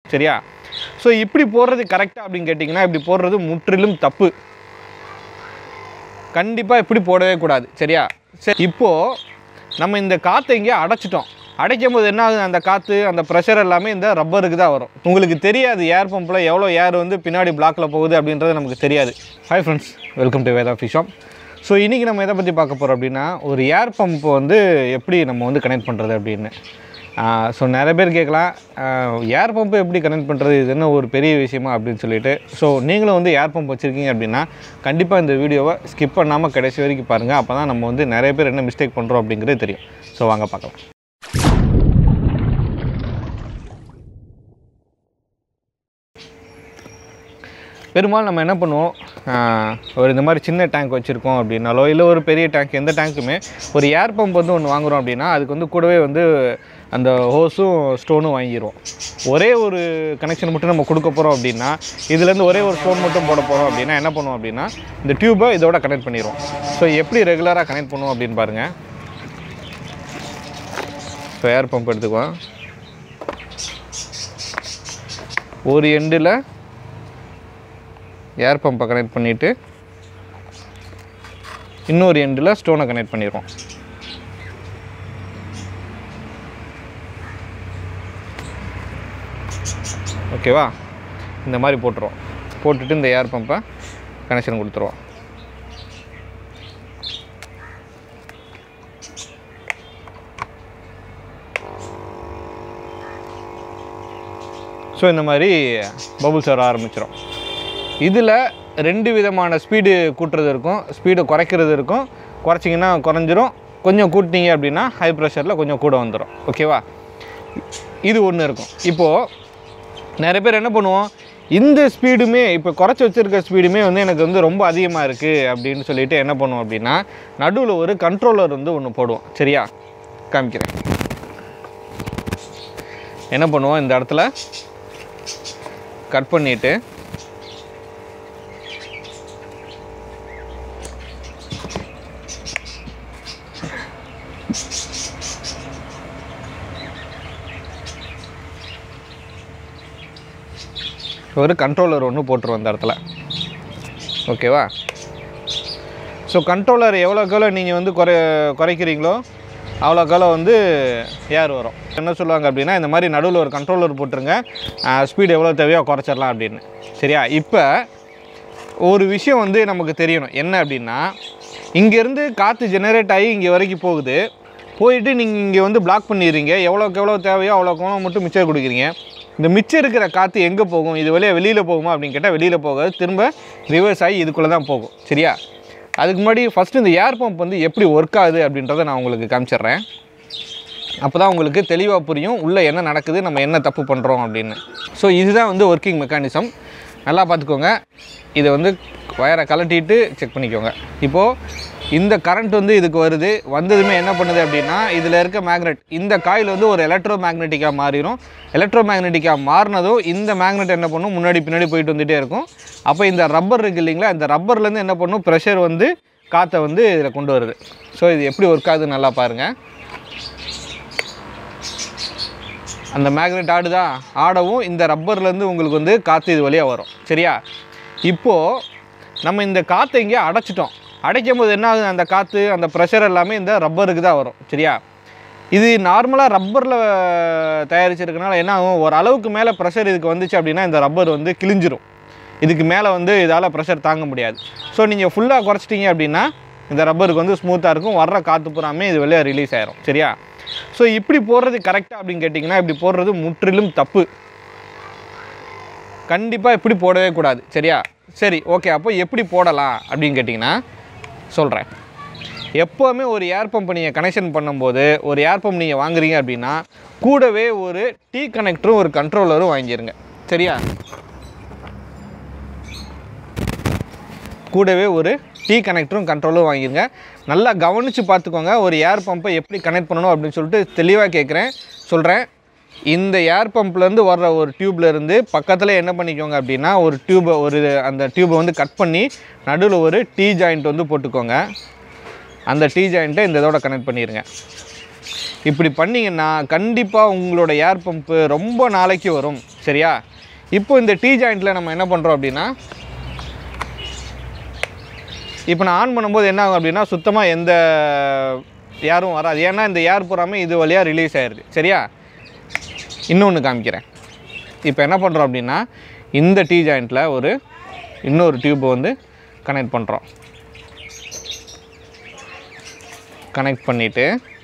சரியா ஸோ இப்படி போடுறது கரெக்டாக அப்படின்னு கேட்டிங்கன்னா இப்படி போடுறது முற்றிலும் தப்பு கண்டிப்பாக இப்படி போடவே கூடாது சரியா சரி இப்போது நம்ம இந்த காற்றை இங்கே அடைச்சிட்டோம் அடைக்கும் போது என்ன ஆகுது அந்த காற்று அந்த ப்ரெஷர் எல்லாமே இந்த ரப்பருக்கு தான் வரும் உங்களுக்கு தெரியாது ஏர் பம்பில் எவ்வளோ ஏர் வந்து பின்னாடி பிளாக்கில் போகுது அப்படின்றது நமக்கு தெரியாது hi friends welcome to Veda fish shop so இன்றைக்கி நம்ம எதை பற்றி பார்க்க போகிறோம் அப்படின்னா ஒரு ஏர் பம்பை வந்து எப்படி நம்ம வந்து கனெக்ட் பண்ணுறது அப்படின்னு ஸோ நிறைய பேர் கேட்கலாம் ஏர் பம்பை எப்படி கனெக்ட் பண்ணுறது இது என்ன ஒரு பெரிய விஷயமா அப்படின்னு சொல்லிட்டு ஸோ நீங்களும் வந்து ஏர் பம்ப் வச்சுருக்கீங்க அப்படின்னா கண்டிப்பாக இந்த வீடியோவை ஸ்கிப் பண்ணாமல் கடைசி வரைக்கும் பாருங்கள் அப்போ தான் நம்ம வந்து நிறைய பேர் என்ன மிஸ்டேக் பண்ணுறோம் அப்படிங்கிறது தெரியும் ஸோ வாங்க பார்க்கலாம் பெரும்பாலும் நம்ம என்ன பண்ணுவோம் ஆஹ், ஒரு இந்த மாதிரி சின்ன டேங்க் வச்சுருக்கோம் அப்படின்னாலோ இல்லை ஒரு பெரிய டேங்க் எந்த டேங்க்குமே ஒரு ஏர் பம்ப் வந்து ஒன்று வாங்குறோம் அப்படின்னா அதுக்கு வந்து கூடவே வந்து அந்த ஹோஸும் ஸ்டோனும் வாங்கிடுவோம் ஒரே ஒரு கனெக்ஷன் மட்டும் நம்ம கொடுக்க போகிறோம் அப்படின்னா இதுலேருந்து ஒரே ஒரு ஸ்டோன் மட்டும் போட போகிறோம் அப்படின்னா என்ன பண்ணுவோம் அப்படின்னா இந்த டியூப்பை இதோட கனெக்ட் பண்ணிடுவோம் ஸோ எப்படி ரெகுலராக கனெக்ட் பண்ணுவோம் அப்படின்னு பாருங்கள் ஸோ ஏர் பம்ப் எடுத்துக்குவோம் ஒரு எண்டில் ஏர் பம்பை கனெக்ட் பண்ணிவிட்டு இன்னொரு எண்டில் ஸ்டோனை கனெக்ட் பண்ணிடுவோம் ஓகேவா இந்த மாதிரி போட்டுருவோம் போட்டுட்டு இந்த ஏர் பம்பை கனெக்ஷன் கொடுத்துருவோம் ஸோ இந்த மாதிரி பபுள்ஸ் வர ஆரம்பிச்சிடும் இதில் ரெண்டு விதமான ஸ்பீடு கூட்டுறது இருக்கும் ஸ்பீடு குறைக்கிறது இருக்கும் குறைச்சிங்கன்னா குறைஞ்சிரும் கொஞ்சம் கூட்டினீங்க அப்படின்னா ஹை ப்ரெஷரில் கொஞ்சம் கூட வந்துடும் ஓகேவா இது ஒன்று இருக்கும் இப்போது நிறைய பேர் என்ன பண்ணுவோம் இந்த ஸ்பீடுமே இப்போ குறைச்சி வச்சுருக்க ஸ்பீடுமே வந்து எனக்கு வந்து ரொம்ப அதிகமாக இருக்குது அப்படின்னு சொல்லிட்டு என்ன பண்ணுவோம் அப்படின்னா நடுவில் ஒரு கண்ட்ரோலர் வந்து ஒன்று போடுவோம் சரியா காமிக்கிறேன் என்ன பண்ணுவோம் இந்த இடத்துல கட் பண்ணிவிட்டு ஒரு கண்ட்ரோலர் ஒன்று போட்டுருவோம் அந்த இடத்துல ஓகேவா ஸோ கண்ட்ரோலர் எவ்வளோக்கு எவ்வளோ நீங்கள் வந்து குறை குறைக்கிறீங்களோ அவ்வளோக்கு எவ்வளோ வந்து ஏர் வரும் என்ன சொல்லுவாங்க அப்படின்னா இந்த மாதிரி நடுவில் ஒரு கண்ட்ரோலர் போட்டுருங்க ஸ்பீடு எவ்வளோ தேவையோ குறைச்சிடலாம் அப்படின்னு சரியா இப்போ ஒரு விஷயம் வந்து நமக்கு தெரியணும் என்ன அப்படின்னா இங்கேருந்து காற்று ஜெனரேட் ஆகி இங்கே வரைக்கும் போகுது போயிட்டு நீங்கள் இங்கே வந்து பிளாக் பண்ணிடுறீங்க எவ்வளோக்கு எவ்வளோ தேவையோ அவ்வளோக்கு எவ்வளோ மட்டும் மிச்சம் கொடுக்குறீங்க இந்த மிச்சம் இருக்கிற காற்று எங்கே போகும் இது வழியாக வெளியில் போகுமா அப்படின்னு கேட்டால் வெளியில் போகாது திரும்ப ரிவர்ஸ் ஆகி இதுக்குள்ளே தான் போகும் சரியா அதுக்கு முன்னாடி ஃபஸ்ட்டு இந்த ஏர் பம்ப் வந்து எப்படி ஒர்க் ஆகுது அப்படின்றத நான் உங்களுக்கு காமிச்சிடுறேன் அப்போ தான் உங்களுக்கு தெளிவாக புரியும் உள்ளே என்ன நடக்குது நம்ம என்ன தப்பு பண்ணுறோம் அப்படின்னு ஸோ இதுதான் வந்து ஒர்க்கிங் மெக்கானிசம் நல்லா பார்த்துக்கோங்க இதை வந்து வயரை கலட்டிட்டு செக் பண்ணிக்கோங்க இப்போது இந்த கரண்ட் வந்து இதுக்கு வருது வந்ததுமே என்ன பண்ணுது அப்படின்னா இதில் இருக்க மேக்னெட் இந்த காயில் வந்து ஒரு எலக்ட்ரோ மேக்னெட்டிக்காக மாறிடும் எலக்ட்ரோ மேக்னெட்டிக்காக மாறினதும் இந்த மேக்னெட் என்ன பண்ணும் முன்னாடி பின்னாடி போயிட்டு வந்துகிட்டே இருக்கும் அப்போ இந்த ரப்பர் இருக்கு இல்லைங்களா இந்த ரப்பர்லேருந்து என்ன பண்ணும் ப்ரெஷர் வந்து காற்றை வந்து இதில் கொண்டு வருது ஸோ இது எப்படி ஒர்க் ஆகுதுன்னு நல்லா பாருங்கள் அந்த மேக்னெட் ஆடுதா ஆடவும் இந்த ரப்பர்லேருந்து உங்களுக்கு வந்து காற்று இது வழியாக வரும் சரியா இப்போது நம்ம இந்த காற்றை இங்கே அடைச்சிட்டோம் அடைக்கும் போது என்ன ஆகுது அந்த காற்று அந்த ப்ரெஷர் எல்லாமே இந்த ரப்பருக்கு தான் வரும் சரியா இது நார்மலாக ரப்பரில் தயாரிச்சிருக்கனால என்ன ஆகும் ஒரு அளவுக்கு மேலே ப்ரெஷர் இதுக்கு வந்துச்சு அப்படின்னா இந்த ரப்பர் வந்து கிழிஞ்சிரும் இதுக்கு மேலே வந்து இதால் ப்ரெஷர் தாங்க முடியாது ஸோ நீங்கள் ஃபுல்லாக குறைச்சிட்டீங்க அப்படின்னா இந்த ரப்பருக்கு வந்து ஸ்மூத்தாக இருக்கும் வர்ற காற்று பூராமே இது வெளியே ரிலீஸ் ஆயிரும் சரியா ஸோ இப்படி போடுறது கரெக்டாக அப்படின்னு கேட்டிங்கன்னா இப்படி போடுறது முற்றிலும் தப்பு கண்டிப்பாக இப்படி போடவே கூடாது சரியா சரி ஓகே அப்போ எப்படி போடலாம் அப்படின்னு கேட்டிங்கன்னா சொல்கிறேன் எப்போவுமே ஒரு ஏர் பம்ப் நீங்கள் கனெக்ஷன் பண்ணும்போது ஒரு ஏர் பம்ப் நீங்கள் வாங்குறீங்க அப்படின்னா கூடவே ஒரு டீ கனெக்டரும் ஒரு கண்ட்ரோலரும் வாங்கிடுங்க சரியா கூடவே ஒரு டீ கனெக்டரும் கண்ட்ரோலும் வாங்கிருங்க நல்லா கவனித்து பார்த்துக்கோங்க ஒரு ஏர் பம்பை எப்படி கனெக்ட் பண்ணணும் அப்படின்னு சொல்லிட்டு தெளிவாக கேட்குறேன் சொல்கிறேன் இந்த ஏர் பம்ப்லேருந்து வர்ற ஒரு டியூப்ல இருந்து பக்கத்தில் என்ன பண்ணிக்கோங்க அப்படின்னா ஒரு டியூபை ஒரு அந்த டியூபை வந்து கட் பண்ணி நடுவில் ஒரு டீ ஜாயிண்ட் வந்து போட்டுக்கோங்க அந்த டீ ஜாயிண்ட்டை இந்த இதோட கனெக்ட் பண்ணிடுங்க இப்படி பண்ணிங்கன்னா கண்டிப்பாக உங்களோட ஏர் பம்ப்பு ரொம்ப நாளைக்கு வரும் சரியா இப்போ இந்த டீ ஜாயிண்ட்டில் நம்ம என்ன பண்ணுறோம் அப்படின்னா இப்போ நான் ஆன் பண்ணும்போது என்ன ஆகும் அப்படின்னா சுத்தமாக எந்த ஏரும் வராது ஏன்னா இந்த ஏர் பூராமே இது வழியாக ரிலீஸ் ஆயிடுது சரியா இன்னொன்று காமிக்கிறேன் இப்போ என்ன பண்ணுறோம் அப்படின்னா இந்த டீ ஜாயிண்ட்டில் ஒரு இன்னொரு டியூப் வந்து கனெக்ட் பண்ணுறோம் கனெக்ட் பண்ணிவிட்டு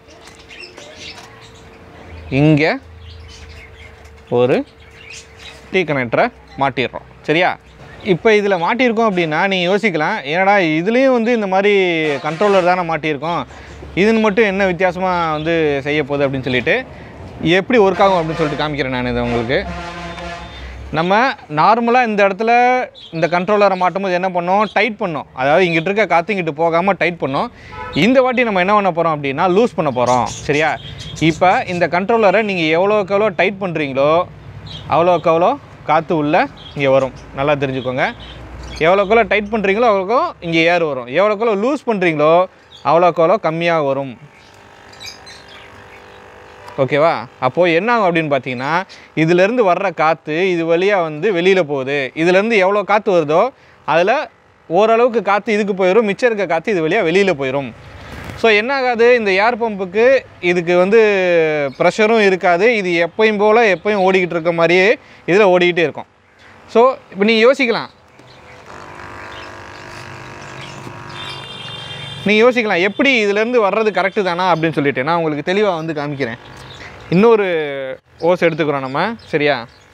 இங்கே ஒரு டீ கனெக்டரை மாட்டிடுறோம் சரியா இப்போ இதில் மாட்டியிருக்கோம் அப்படின்னா நீங்கள் யோசிக்கலாம் ஏன்னா இதுலேயும் வந்து இந்த மாதிரி கண்ட்ரோலர் தானே மாட்டியிருக்கோம் இதுன்னு மட்டும் என்ன வித்தியாசமாக வந்து செய்ய போகுது அப்படின்னு சொல்லிட்டு எப்படி ஒர்க் ஆகும் அப்படின்னு சொல்லிட்டு காமிக்கிறேன் நான் இதை உங்களுக்கு நம்ம நார்மலாக இந்த இடத்துல இந்த கண்ட்ரோலரை மாட்டும் போது என்ன பண்ணோம் டைட் பண்ணோம் அதாவது இங்கிட்டு இருக்க காற்று இங்கிட்டு போகாமல் டைட் பண்ணோம் இந்த வாட்டி நம்ம என்ன பண்ண போகிறோம் அப்படின்னா லூஸ் பண்ண போகிறோம் சரியா இப்போ இந்த கண்ட்ரோலரை நீங்கள் எவ்வளோக்கு எவ்வளோ டைட் பண்ணுறீங்களோ அவ்வளோக்கு எவ்வளோ காற்று உள்ளே இங்கே வரும் நல்லா தெரிஞ்சுக்கோங்க எவ்வளோக்கு எவ்வளோ டைட் பண்ணுறீங்களோ அவ்வளோக்கோ இங்கே ஏர் வரும் எவ்வளோக்கு எவ்வளோ லூஸ் பண்ணுறீங்களோ அவ்வளோக்கு எவ்வளோ கம்மியாக வரும் ஓகேவா அப்போது என்ன ஆகும் அப்படின்னு பார்த்தீங்கன்னா இதுலேருந்து வர்ற காற்று இது வழியாக வந்து வெளியில் போகுது இதுலேருந்து எவ்வளோ காற்று வருதோ அதில் ஓரளவுக்கு காற்று இதுக்கு போயிடும் மிச்சம் இருக்க காற்று இது வழியாக வெளியில் போயிடும் ஸோ என்ன ஆகாது இந்த ஏர் பம்புக்கு இதுக்கு வந்து ப்ரெஷரும் இருக்காது இது எப்பயும் போல் எப்பயும் ஓடிக்கிட்டு இருக்க மாதிரியே இதில் ஓடிக்கிட்டே இருக்கும் ஸோ இப்போ நீங்கள் யோசிக்கலாம் நீங்கள் யோசிக்கலாம் எப்படி இதுலேருந்து வர்றது கரெக்டு தானா அப்படின்னு சொல்லிட்டு நான் உங்களுக்கு தெளிவாக வந்து காமிக்கிறேன் இன்னொரு ஓஸ் எடுத்துக்கிறோம் நம்ம சரியா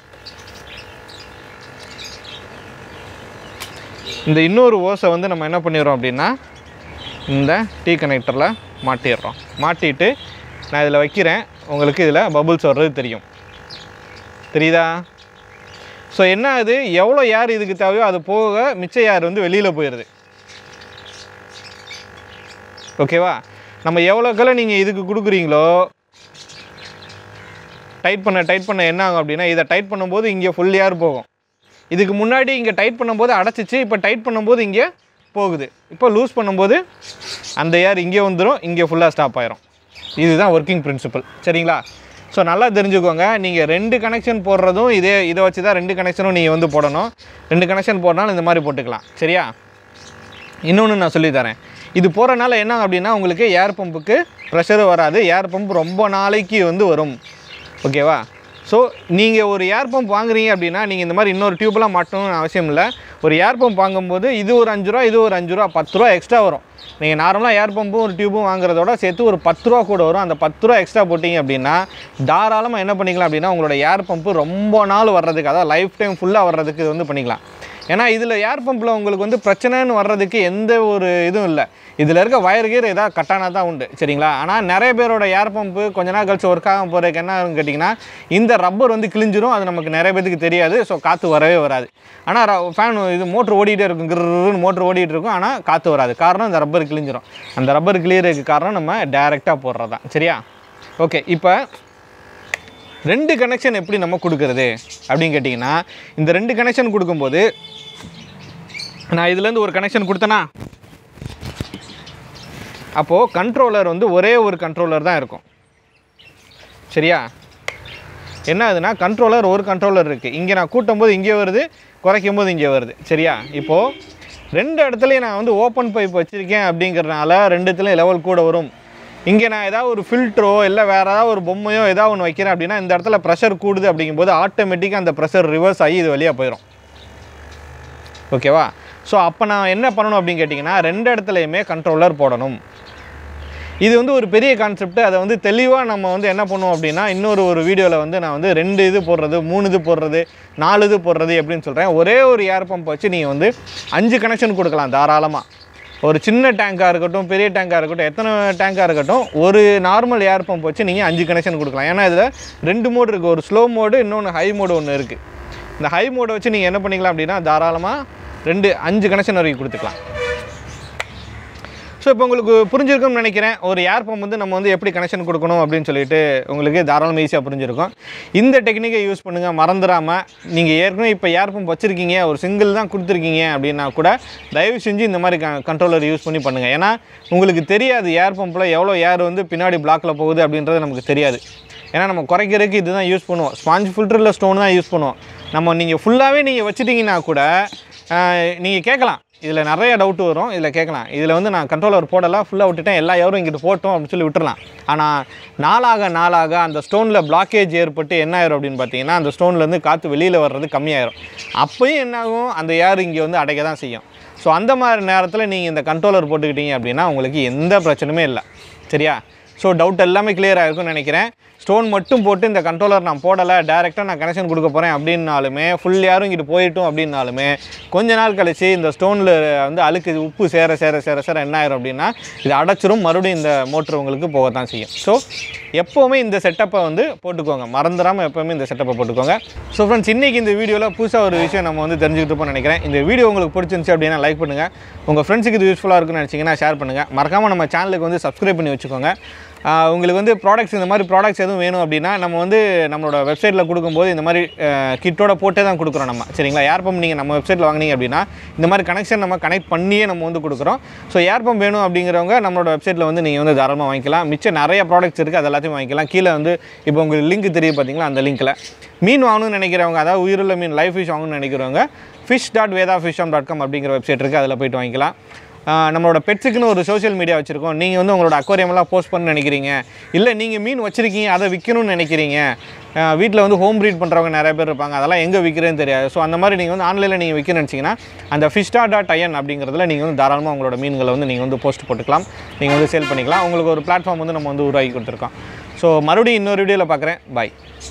இந்த இன்னொரு ஓஸை வந்து நம்ம என்ன பண்ணிடுறோம் அப்படின்னா இந்த டீ கனெக்டரில் மாட்டிடுறோம் மாட்டிட்டு நான் இதில் வைக்கிறேன் உங்களுக்கு இதில் பபுள்ஸ் வர்றது தெரியும் தெரியுதா ஸோ என்ன ஆகுது எவ்வளோ ஏர் இதுக்கு தேவையோ அது போக மிச்ச ஏர் வந்து வெளியில் போயிடுது ஓகேவா நம்ம எவ்வளோக்கெல்லாம் நீங்கள் இதுக்கு கொடுக்குறீங்களோ டைட் பண்ண டைட் பண்ண என்ன ஆகும் அப்படின்னா இதை டைட் பண்ணும்போது இங்கே ஃபுல் ஏர் போகும் இதுக்கு முன்னாடி இங்கே டைட் பண்ணும்போது அடைச்சிச்சு இப்போ டைட் பண்ணும்போது இங்கே போகுது இப்போ லூஸ் பண்ணும்போது அந்த ஏர் இங்கே வந்துடும் இங்கே ஃபுல்லாக ஸ்டாப் ஆயிரும் இதுதான் ஒர்க்கிங் பிரின்சிபல் சரிங்களா ஸோ நல்லா தெரிஞ்சுக்கோங்க நீங்கள் ரெண்டு கனெக்ஷன் போடுறதும் இதே இதை வச்சு தான் ரெண்டு கனெக்ஷனும் நீங்கள் வந்து போடணும் ரெண்டு கனெக்ஷன் போடனாலும் இந்த மாதிரி போட்டுக்கலாம் சரியா இன்னொன்று நான் சொல்லித் தரேன் இது போகிறனால என்ன அப்படின்னா உங்களுக்கு ஏர் பம்புக்கு ப்ரெஷரும் வராது ஏர் பம்ப் ரொம்ப நாளைக்கு வந்து வரும் ஓகேவா ஸோ நீங்கள் ஒரு ஏர் பம்ப் வாங்குறீங்க அப்படின்னா நீங்கள் இந்த மாதிரி இன்னொரு டியூப்லாம் மாட்டணும்னு அவசியம் இல்லை ஒரு ஏர் பம்ப் வாங்கும்போது இது ஒரு அஞ்சு ரூபா இது ஒரு அஞ்சு ரூபா பத்து ரூபா எக்ஸ்ட்ரா வரும் நீங்கள் நார்மலாக ஏர் பம்பும் ஒரு டியூபும் வாங்குறதோட சேர்த்து ஒரு பத்து ரூபா கூட வரும் அந்த பத்து ரூபா எக்ஸ்ட்ரா போட்டிங்க அப்படின்னா தாராளமாக என்ன பண்ணிக்கலாம் அப்படின்னா உங்களோட ஏர் பம்பு ரொம்ப நாள் வர்றதுக்கு அதாவது லைஃப் டைம் ஃபுல்லாக வர்றதுக்கு இது வந்து பண்ணிக்கலாம் ஏன்னா இதில் ஏர் பம்பில் உங்களுக்கு வந்து பிரச்சனைன்னு வர்றதுக்கு எந்த ஒரு இதுவும் இல்லை இதில் இருக்க வயர் கீர் ஏதாவது கட்டானா தான் உண்டு சரிங்களா ஆனால் நிறைய பேரோட ஏர் பம்பு கொஞ்ச நாள் கழிச்சு ஒர்க் ஆகாம போகிறதுக்கு என்ன ஆகும்னு கேட்டிங்கன்னா இந்த ரப்பர் வந்து கிழிஞ்சிரும் அது நமக்கு நிறைய பேத்துக்கு தெரியாது ஸோ காற்று வரவே வராது ஆனால் ஃபேன் இது மோட்ரு ஓடிட்டே இருக்கும் கிருன்னு மோட்ரு ஓடிட்டு இருக்கும் ஆனால் காற்று வராது காரணம் இந்த ரப்பர் கிழிஞ்சிரும் அந்த ரப்பர் கிளியருக்கு காரணம் நம்ம டைரெக்டாக போடுறது தான் சரியா ஓகே இப்போ ரெண்டு கனெக்ஷன் எப்படி நம்ம கொடுக்கறது அப்படின்னு கேட்டிங்கன்னா இந்த ரெண்டு கனெக்ஷன் கொடுக்கும்போது நான் இதுலேருந்து ஒரு கனெக்ஷன் கொடுத்தேனா அப்போது கண்ட்ரோலர் வந்து ஒரே ஒரு கண்ட்ரோலர் தான் இருக்கும் சரியா என்ன ஆகுதுன்னா கண்ட்ரோலர் ஒரு கண்ட்ரோலர் இருக்குது இங்கே நான் கூட்டும் போது இங்கே வருது குறைக்கும் போது இங்கே வருது சரியா இப்போது ரெண்டு இடத்துலையும் நான் வந்து ஓப்பன் பைப் வச்சுருக்கேன் அப்படிங்கிறனால ரெண்டு இடத்துலையும் லெவல் கூட வரும் இங்கே நான் ஏதாவது ஒரு ஃபில்ட்ரோ இல்லை வேறு ஏதாவது ஒரு பொம்மையோ ஏதாவது ஒன்று வைக்கிறேன் அப்படின்னா இந்த இடத்துல ப்ரெஷர் கூடுது அப்படிங்கும்போது ஆட்டோமேட்டிக்காக அந்த ப்ரெஷர் ரிவர்ஸ் ஆகி இது வழியாக போயிடும் ஓகேவா ஸோ அப்போ நான் என்ன பண்ணணும் அப்படின்னு கேட்டிங்கன்னா ரெண்டு இடத்துலையுமே கண்ட்ரோலர் போடணும் இது வந்து ஒரு பெரிய கான்செப்ட் அதை வந்து தெளிவாக நம்ம வந்து என்ன பண்ணுவோம் அப்படின்னா இன்னொரு ஒரு வீடியோவில் வந்து நான் வந்து ரெண்டு இது போடுறது மூணு இது போடுறது நாலு இது போடுறது எப்படின்னு சொல்கிறேன் ஒரே ஒரு ஏர் பம்ப் வச்சு நீங்கள் வந்து அஞ்சு கனெக்ஷன் கொடுக்கலாம் தாராளமாக ஒரு சின்ன டேங்காக இருக்கட்டும் பெரிய டேங்காக இருக்கட்டும் எத்தனை டேங்காக இருக்கட்டும் ஒரு நார்மல் ஏர் பம்ப் வச்சு நீங்கள் அஞ்சு கனெக்ஷன் கொடுக்கலாம் ஏன்னா இதில் ரெண்டு மோடு இருக்குது ஒரு ஸ்லோ மோடு இன்னொன்று ஹை மோடு ஒன்று இருக்குது இந்த ஹை மோடை வச்சு நீங்கள் என்ன பண்ணிக்கலாம் அப்படின்னா தாராளமாக ரெண்டு அஞ்சு கனெக்ஷன் வரைக்கும் கொடுத்துக்கலாம் ஸோ இப்போ உங்களுக்கு புரிஞ்சிருக்கும்னு நினைக்கிறேன் ஒரு ஏர் பம்ப் வந்து நம்ம வந்து எப்படி கனெக்ஷன் கொடுக்கணும் அப்படின்னு சொல்லிட்டு உங்களுக்கு தாராளமாக ஈஸியாக புரிஞ்சிருக்கும் இந்த டெக்னிக்கை யூஸ் பண்ணுங்கள் மறந்துடாமல் நீங்கள் ஏற்கனவே இப்போ ஏர் பம்ப் வச்சுருக்கீங்க ஒரு சிங்கிள் தான் கொடுத்துருக்கீங்க அப்படின்னா கூட தயவு செஞ்சு இந்த மாதிரி க கண்ட்ரோலர் யூஸ் பண்ணி பண்ணுங்கள் ஏன்னா உங்களுக்கு தெரியாது ஏர் பம்பில் எவ்வளோ ஏர் வந்து பின்னாடி பிளாக்கில் போகுது அப்படின்றது நமக்கு தெரியாது ஏன்னா நம்ம குறைக்கிறதுக்கு இதுதான் யூஸ் பண்ணுவோம் ஸ்பாஞ்ச் ஃபில்டரில் ஸ்டோன் தான் யூஸ் பண்ணுவோம் நம்ம நீங்கள் ஃபுல்லாகவே நீங்கள் வச்சுட்டிங்கன்னா கூட நீங்கள் கேட்கலாம் இதில் நிறைய டவுட் வரும் இதில் கேட்கலாம் இதில் வந்து நான் கண்ட்ரோலர் போடலாம் ஃபுல்லாக விட்டுட்டேன் எல்லா எவரும் இங்கிட்டு போட்டோம் அப்படின்னு சொல்லி விட்டுறலாம் ஆனால் நாளாக நாளாக அந்த ஸ்டோனில் பிளாக்கேஜ் ஏற்பட்டு என்ன ஆயிரும் அப்படின்னு பார்த்தீங்கன்னா அந்த ஸ்டோன்லேருந்து காற்று வெளியில் வர்றது கம்மியாயிரும் அப்பயும் என்ன ஆகும் அந்த ஏர் இங்கே வந்து அடைக்க தான் செய்யும் ஸோ அந்த மாதிரி நேரத்தில் நீங்கள் இந்த கண்ட்ரோலர் போட்டுக்கிட்டீங்க அப்படின்னா உங்களுக்கு எந்த பிரச்சனையுமே இல்லை சரியா ஸோ டவுட் எல்லாமே clear ஆகிருக்கும்னு நினைக்கிறேன் ஸ்டோன் மட்டும் போட்டு இந்த கண்ட்ரோலர் நான் போடலை டேரெக்டாக நான் கனெக்ஷன் கொடுக்க போகிறேன் அப்படின்னாலுமே ஃபுல் யாரும் இங்கிட்டு போயிட்டோம் அப்படின்னாலுமே கொஞ்ச நாள் கழிச்சு இந்த ஸ்டோனில் வந்து அழுக்கு உப்பு சேர சேர சேர சேர என்ன ஆயிரும் அப்படின்னா இது அடைச்சிரும் மறுபடியும் இந்த மோட்ரு உங்களுக்கு போகத்தான் செய்யும் ஸோ எப்போவுமே இந்த செட்டப்பை வந்து போட்டுக்கோங்க மறந்துடாமல் எப்போவுமே இந்த செட்டப்பை போட்டுக்கோங்க ஸோ ஃப்ரெண்ட்ஸ் இன்றைக்கி இந்த வீடியோவில் புதுசாக ஒரு விஷயம் நம்ம வந்து தெரிஞ்சுக்கிட்டு இருப்போம்னு நினைக்கிறேன் இந்த வீடியோ உங்களுக்கு பிடிச்சிருந்துச்சு அப்படின்னா லைக் பண்ணுங்கள் உங்கள் ஃப்ரெண்ட்ஸுக்கு இது யூஸ்ஃபுல்லாக இருக்குன்னு நினச்சிங்கன்னா ஷேர் பண்ணுங்கள் மறக்காமல் நம்ம சேனலுக்கு வந்து சப்ஸ்கிரைப் பண்ணி வச்சுக்கோங்க ஆஹ் உங்களுக்கு வந்து ப்ராடக்ட்ஸ் இந்த மாதிரி ப்ராடக்ட்ஸ் எதுவும் வேணும் அப்படின்னா நம்ம வந்து நம்மளோட வெப்சைட்டில் கொடுக்கும்போது இந்த மாதிரி கிட்டோட போட்டே தான் கொடுக்குறோம் நம்ம சரிங்களா ஏர் பம்ப் நீங்கள் நம்ம வெப்சைட்டில் வாங்குனீங்க அப்படின்னா இந்த மாதிரி கனெக்ஷன் நம்ம கனெக்ட் பண்ணியே நம்ம வந்து கொடுக்குறோம் ஸோ ஏர் பம்ப் வேணும் அப்படிங்கிறவங்க நம்மளோட வெப்சைட்டில் வந்து நீங்கள் வந்து தாராளமாக வாங்கிக்கலாம் மிச்சம் நிறைய ப்ராடக்ட்ஸ் இருக்குது அது எல்லாத்தையும் வாங்கிக்கலாம் கீழே வந்து இப்போ உங்களுக்கு லிங்க் தெரியும் பார்த்தீங்களா அந்த லிங்க்கில் மீன் வாங்கணும்னு நினைக்கிறவங்க அதாவது உயிருள்ள மீன் லைஃப் ஃபிஷ் வாங்கணும்னு நினைக்கிறவங்க fish dot Veda fish shop dot com அப்படிங்கிற வெப்சைட் இருக்குது அதில் போயிட்டு வாங்கிக்கலாம் ஆஹ் நம்மளோட பெட்ஸுக்குன்னு ஒரு சோஷியல் மீடியா வச்சுருக்கோம் நீங்கள் வந்து உங்களோட aquarium எல்லாம் போஸ்ட் பண்ண நினைக்கிறீங்க இல்லை நீங்கள் மீன் வச்சுருக்கீங்க அதை விற்கணும்னு நினைக்கிறீங்க வீட்டில் வந்து ஹோம் ப்ரீட் பண்ணுறவங்க நிறைய பேர் இருப்பாங்க அதெல்லாம் எங்கே விற்கிறேன்னு தெரியாது ஸோ அந்த மாதிரி நீங்கள் வந்து ஆன்லைனில் நீங்கள் விற்கணும்னு நினச்சிங்கன்னா அந்த ஃபிஷ்டா டாட் ஐஎன் அப்படிங்கிறதுல நீங்கள் வந்து தாராளமாக உங்களோட மீன்களை வந்து நீங்கள் வந்து போஸ்ட் போட்டுக்கலாம் நீங்கள் வந்து சேல் பண்ணிக்கலாம் உங்களுக்கு ஒரு பிளாட்ஃபார்ம் வந்து நம்ம வந்து உருவாக்கி கொடுத்துருக்கோம் ஸோ மறுபடியும் இன்னொரு வீடியோவில் பார்க்குறேன் பாய்